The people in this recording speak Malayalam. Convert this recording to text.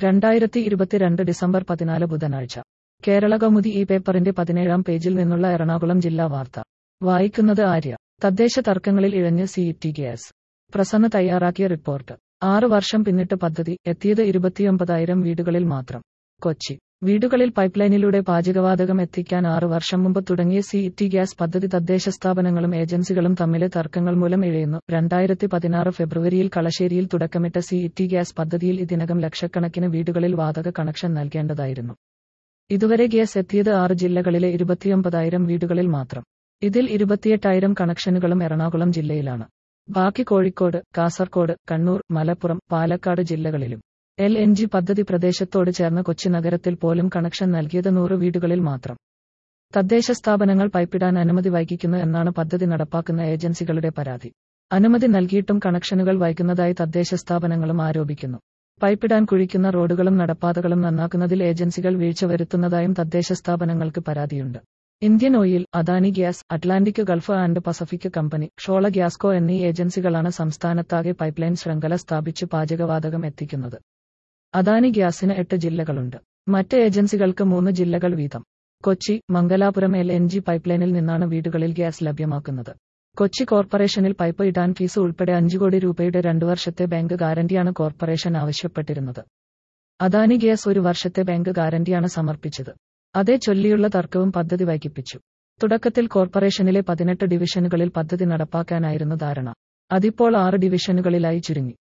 രണ്ടായിരത്തി ഇരുപത്തിരണ്ട് ഡിസംബർ പതിനാല് ബുധനാഴ്ച കേരള കൗമുദി ഈ പേപ്പറിന്റെ പതിനേഴാം പേജിൽ നിന്നുള്ള എറണാകുളം ജില്ലാ വാർത്ത വായിക്കുന്നത് ആര്യ തദ്ദേശ തർക്കങ്ങളിൽ ഇഴഞ്ഞ് സിഇടി ഗ്യാസ് പ്രസന്ന തയ്യാറാക്കിയ റിപ്പോർട്ട് ആറ് വർഷം പിന്നിട്ട് പദ്ധതി എത്തിയത് ഇരുപത്തിയൊമ്പതായിരം വീടുകളിൽ മാത്രം കൊച്ചി വീടുകളിൽ പൈപ്പ്ലൈനിലൂടെ പാചകവാതകം എത്തിക്കാൻ ആറ് വർഷം മുമ്പ് തുടങ്ങിയ സിഇടി ഗ്യാസ് പദ്ധതി തദ്ദേശ സ്ഥാപനങ്ങളും ഏജൻസികളും തമ്മിലെ തർക്കങ്ങൾ മൂലം ഇഴയുന്നു രണ്ടായിരത്തി പതിനാറ് ഫെബ്രുവരിയിൽ കളശ്ശേരിയിൽ തുടക്കമിട്ട സിഇടി ഗ്യാസ് പദ്ധതിയിൽ ഇതിനകം ലക്ഷക്കണക്കിന് വീടുകളിൽ വാതക കണക്ഷൻ നൽകേണ്ടതായിരുന്നു ഇതുവരെ ഗ്യാസ് എത്തിയത് ആറ് ജില്ലകളിലെ ഇരുപത്തിയൊമ്പതായിരം വീടുകളിൽ മാത്രം ഇതിൽ ഇരുപത്തിയെട്ടായിരം കണക്ഷനുകളും എറണാകുളം ജില്ലയിലാണ് ബാക്കി കോഴിക്കോട് കാസർകോട് കണ്ണൂർ മലപ്പുറം പാലക്കാട് ജില്ലകളിലും എൽ എൻ ജി പദ്ധതി പ്രദേശത്തോട് ചേർന്ന് കൊച്ചി നഗരത്തിൽ പോലും കണക്ഷൻ നൽകിയത് നൂറ് വീടുകളിൽ മാത്രം തദ്ദേശ സ്ഥാപനങ്ങൾ പൈപ്പിടാൻ അനുമതി വൈകിക്കുന്നു എന്നാണ് പദ്ധതി നടപ്പാക്കുന്ന ഏജൻസികളുടെ പരാതി അനുമതി നൽകിയിട്ടും കണക്ഷനുകൾ വൈകുന്നതായി തദ്ദേശ സ്ഥാപനങ്ങളും ആരോപിക്കുന്നു പൈപ്പിടാൻ കുഴിക്കുന്ന റോഡുകളും നടപ്പാതകളും നന്നാക്കുന്നതിൽ ഏജൻസികൾ വീഴ്ച വരുത്തുന്നതായും തദ്ദേശ സ്ഥാപനങ്ങൾക്ക് പരാതിയുണ്ട് Indian Oil Adani Gas Atlantic Gulf and Pacific Company Shola Gasco എന്നീ ഏജൻസികളാണ് സംസ്ഥാനത്താകെ പൈപ്പ്ലൈൻ ശൃംഖല സ്ഥാപിച്ച് പാചകവാതകം എത്തിക്കുന്നത് അദാനി ഗ്യാസിന് എട്ട് ജില്ലകളുണ്ട് മറ്റ് ഏജൻസികൾക്ക് മൂന്ന് ജില്ലകൾ വീതം Kochi Mangalapuram L N G പൈപ്പ്ലൈനിൽ നിന്നാണ് വീടുകളിൽ ഗ്യാസ് ലഭ്യമാക്കുന്നത് കൊച്ചി കോർപ്പറേഷനിൽ പൈപ്പ് ഇടാൻ ഫീസ് ഉൾപ്പെടെ അഞ്ചു കോടി രൂപയുടെ രണ്ടു വർഷത്തെ ബാങ്ക് ഗ്യാരണ്ടിയാണ് കോർപ്പറേഷൻ ആവശ്യപ്പെട്ടിരുന്നത് അദാനി ഗ്യാസ് ഒരു വർഷത്തെ ബാങ്ക് ഗ്യാരണ്ടിയാണ് സമർപ്പിച്ചത് അതേ ചൊല്ലിയുള്ള തർക്കവും പദ്ധതി വൈകിപ്പിച്ചു തുടക്കത്തിൽ കോർപ്പറേഷനിലെ പതിനെട്ട് ഡിവിഷനുകളിൽ പദ്ധതി നടപ്പാക്കാനായിരുന്നു ധാരണ അതിപ്പോൾ ആറ് ഡിവിഷനുകളിലായി ചുരുങ്ങി